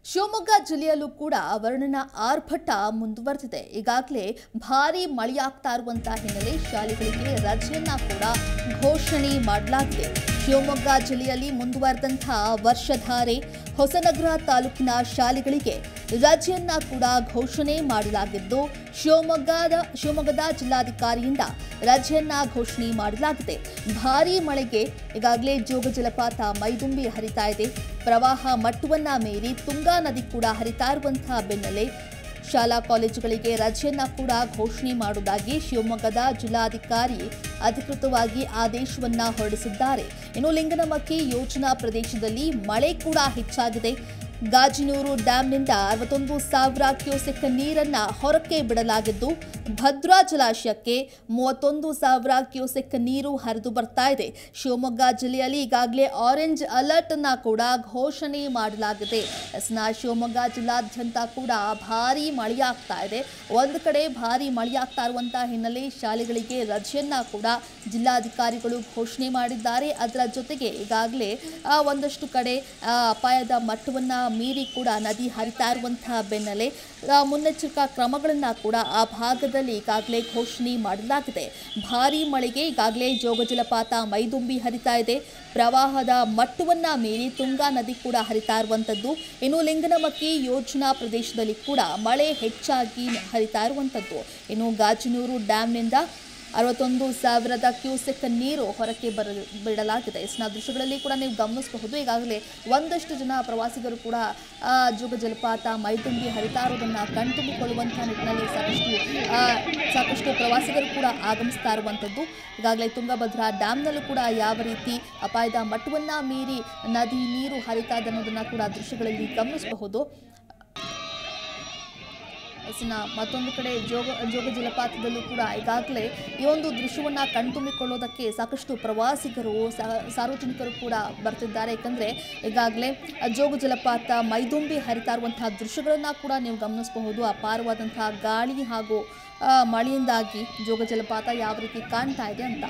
ಶಿವಮೊಗ್ಗ ಜಿಲ್ಲೆಯಲ್ಲೂ ಕೂಡ ವರ್ಣನ ಆರ್ಭಟ ಮುಂದುವರೆದಿದೆ ಈಗಾಗಲೇ ಭಾರಿ ಮಳೆಯಾಗ್ತಾ ಇರುವಂತಹ ಹಿನ್ನೆಲೆ ಶಾಲೆಗಳಿಗೆ ರಜೆಯನ್ನ ಕೂಡ ಘೋಷಣೆ ಮಾಡಲಾಗಿದೆ ಶಿವಮೊಗ್ಗ ಜಿಲ್ಲೆಯಲ್ಲಿ ಮುಂದುವರೆದಂತಹ ವರ್ಷಧಾರೆ ಹೊಸನಗರ ತಾಲೂಕಿನ ಶಾಲೆಗಳಿಗೆ ರಜೆಯನ್ನ ಕೂಡ ಘೋಷಣೆ ಮಾಡಲಾಗಿದ್ದು ಶಿವಮೊಗ್ಗದ ಶಿವಮೊಗ್ಗದ ಜಿಲ್ಲಾಧಿಕಾರಿಯಿಂದ ರಜೆಯನ್ನ ಘೋಷಣೆ ಮಾಡಲಾಗಿದೆ ಭಾರೀ ಮಳೆಗೆ ಈಗಾಗಲೇ ಜೋಗ ಜಲಪಾತ ಮೈದುಂಬಿ ಹರಿತಾ ಇದೆ ಪ್ರವಾಹ ಮಟ್ಟವನ್ನ ಮೀರಿ ತುಂಗಾ ನದಿ ಕೂಡ ಹರಿತಾ ಇರುವಂತಹ ಬೆನ್ನಲ್ಲೇ ಶಾಲಾ ಕಾಲೇಜುಗಳಿಗೆ ರಜೆಯನ್ನ ಕೂಡ ಘೋಷಣೆ ಮಾಡುವುದಾಗಿ ಶಿವಮೊಗ್ಗದ ಜಿಲ್ಲಾಧಿಕಾರಿ ಅಧಿಕೃತವಾಗಿ ಆದೇಶವನ್ನ ಹೊರಡಿಸಿದ್ದಾರೆ ಇನ್ನು ಲಿಂಗನಮಕ್ಕಿ ಯೋಜನಾ ಪ್ರದೇಶದಲ್ಲಿ ಮಳೆ ಕೂಡ ಹೆಚ್ಚಾಗಿದೆ ಗಾಜಿನೂರು ಡ್ಯಾಂನಿಂದ ಅರವತ್ತೊಂದು ಸಾವಿರ ಕ್ಯೂಸೆಕ್ ನೀರನ್ನ ಹೊರಕ್ಕೆ ಬಿಡಲಾಗಿದ್ದು ಭದ್ರಾ ಜಲಾಶಯಕ್ಕೆ ಮೂವತ್ತೊಂದು ಸಾವಿರ ಕ್ಯೂಸೆಕ್ ನೀರು ಹರಿದು ಬರ್ತಾ ಇದೆ ಶಿವಮೊಗ್ಗ ಜಿಲ್ಲೆಯಲ್ಲಿ ಈಗಾಗಲೇ ಆರೆಂಜ್ ಅಲರ್ಟ್ ಅನ್ನ ಕೂಡ ಘೋಷಣೆ ಮಾಡಲಾಗಿದೆ ಎಸ್ನ ಶಿವಮೊಗ್ಗ ಜಿಲ್ಲಾದ್ಯಂತ ಕೂಡ ಭಾರೀ ಮಳೆಯಾಗ್ತಾ ಇದೆ ಒಂದು ಕಡೆ ಭಾರೀ ಮಳೆಯಾಗ್ತಾ ಇರುವಂತಹ ಹಿನ್ನೆಲೆ ಶಾಲೆಗಳಿಗೆ ರಜೆಯನ್ನ ಕೂಡ ಜಿಲ್ಲಾಧಿಕಾರಿಗಳು ಘೋಷಣೆ ಮಾಡಿದ್ದಾರೆ ಅದರ ಜೊತೆಗೆ ಈಗಾಗಲೇ ಆ, ಒಂದಷ್ಟು ಕಡೆ ಆ, ಅಪಾಯದ ಮಟ್ಟವನ್ನ ಮೀರಿ ಕೂಡ ನದಿ ಹರಿತಾ ಇರುವಂತಹ ಬೆನ್ನಲ್ಲೇ ಆ, ಮುನ್ನೆಚ್ಚರಿಕಾ ಕ್ರಮಗಳನ್ನ ಕೂಡ ಆ ಭಾಗದಲ್ಲಿ ಈಗಾಗಲೇ ಘೋಷಣೆ ಮಾಡಲಾಗಿದೆ ಭಾರೀ ಮಳೆಗೆ ಈಗಾಗಲೇ ಜೋಗ ಜಲಪಾತ ಮೈದುಂಬಿ ಹರಿತಾ ಇದೆ ಪ್ರವಾಹದ ಮಟ್ಟವನ್ನ ಮೀರಿ ತುಂಗಾ ನದಿ ಕೂಡ ಹರಿತಾ ಇರುವಂಥದ್ದು ಇನ್ನು ಲಿಂಗನಮಕ್ಕಿ ಯೋಜನಾ ಪ್ರದೇಶದಲ್ಲಿ ಕೂಡ ಮಳೆ ಹೆಚ್ಚಾಗಿ ಹರಿತಾ ಇರುವಂಥದ್ದು ಇನ್ನು ಗಾಜನೂರು ಡ್ಯಾಂನಿಂದ ಅರವತ್ತೊಂದು ಸಾವಿರದ ಕ್ಯೂಸೆಕ್ ನೀರು ಹೊರಕ್ಕೆ ಬರ ಬಿಡಲಾಗಿದೆ ಇಸ್ನ ದೃಶ್ಯಗಳಲ್ಲಿ ಕೂಡ ನೀವು ಗಮನಿಸಬಹುದು ಈಗಾಗಲೇ ಒಂದಷ್ಟು ಜನ ಪ್ರವಾಸಿಗರು ಕೂಡ ಆ, ಜೋಗ ಜಲಪಾತ ಮೈದುಂಬಿ ಹರಿತಾ ಇರೋದನ್ನು ಕಣ್ತುಂಬಿಕೊಳ್ಳುವಂತಹ ನಿಟ್ಟಿನಲ್ಲಿ ಸಾಕಷ್ಟು ಆ, ಸಾಕಷ್ಟು ಪ್ರವಾಸಿಗರು ಕೂಡ ಆಗಮಿಸ್ತಾ ಇರುವಂಥದ್ದು ಈಗಾಗಲೇ ತುಂಗಭದ್ರಾ ಡ್ಯಾಮ್ನಲ್ಲೂ ಕೂಡ ಯಾವ ರೀತಿ ಅಪಾಯದ ಮಟ್ಟವನ್ನ ಮೀರಿ ನದಿ ನೀರು ಹರಿತಾ ಇದೆ ಅನ್ನೋದನ್ನ ಕೂಡ ದೃಶ್ಯಗಳಲ್ಲಿ ಗಮನಿಸಬಹುದು ಎಸ್ನ ಮತ್ತೊಂದು ಕಡೆ ಜೋಗ ಜೋಗ ಜಲಪಾತದಲ್ಲೂ ಕೂಡ ಈಗಾಗಲೇ ಈ ಒಂದು ದೃಶ್ಯವನ್ನ ಕಣ್ತುಂಬಿಕೊಳ್ಳೋದಕ್ಕೆ ಸಾಕಷ್ಟು ಪ್ರವಾಸಿಗರು ಸಾ- ಸಾರ್ವಜನಿಕರು ಕೂಡ ಬರ್ತಿದ್ದಾರೆ ಯಾಕಂದ್ರೆ ಈಗಾಗಲೇ ಜೋಗ ಜಲಪಾತ ಮೈದುಂಬಿ ಹರಿತಾ ಇರುವಂತಹ ದೃಶ್ಯಗಳನ್ನ ಕೂಡ ನೀವು ಗಮನಿಸಬಹುದು ಅಪಾರವಾದಂತಹ ಗಾಳಿ ಹಾಗೂ ಆ, ಮಳೆಯಿಂದಾಗಿ ಜೋಗ ಜಲಪಾತ ಯಾವ ರೀತಿ ಕಾಣ್ತಾ ಇದೆ ಅಂತ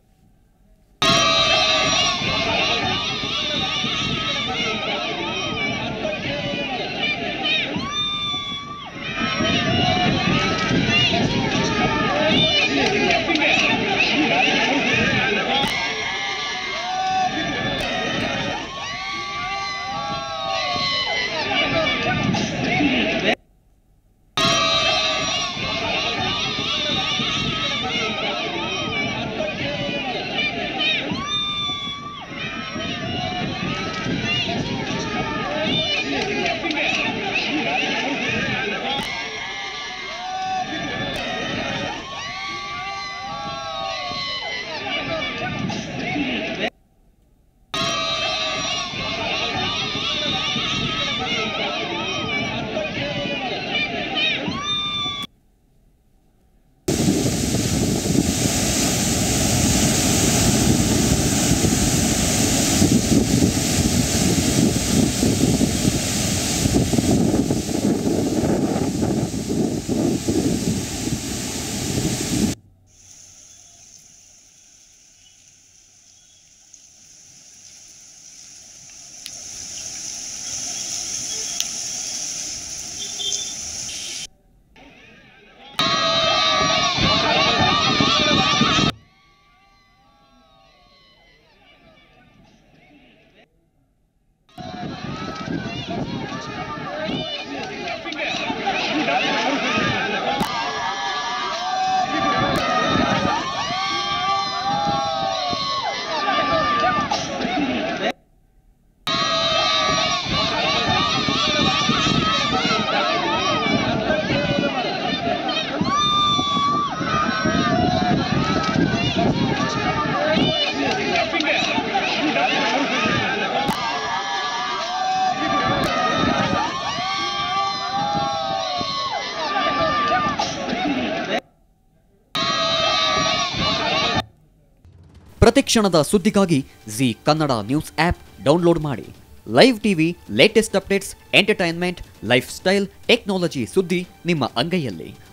ಪ್ರತಿಕ್ಷಣದ ಸುದ್ದಿಗಾಗಿ Zee Kannada news app download ಮಾಡಿ live TV latest updates entertainment lifestyle technology ಸುದ್ದಿ ನಿಮ್ಮ ಅಂಗೈಯಲ್ಲಿ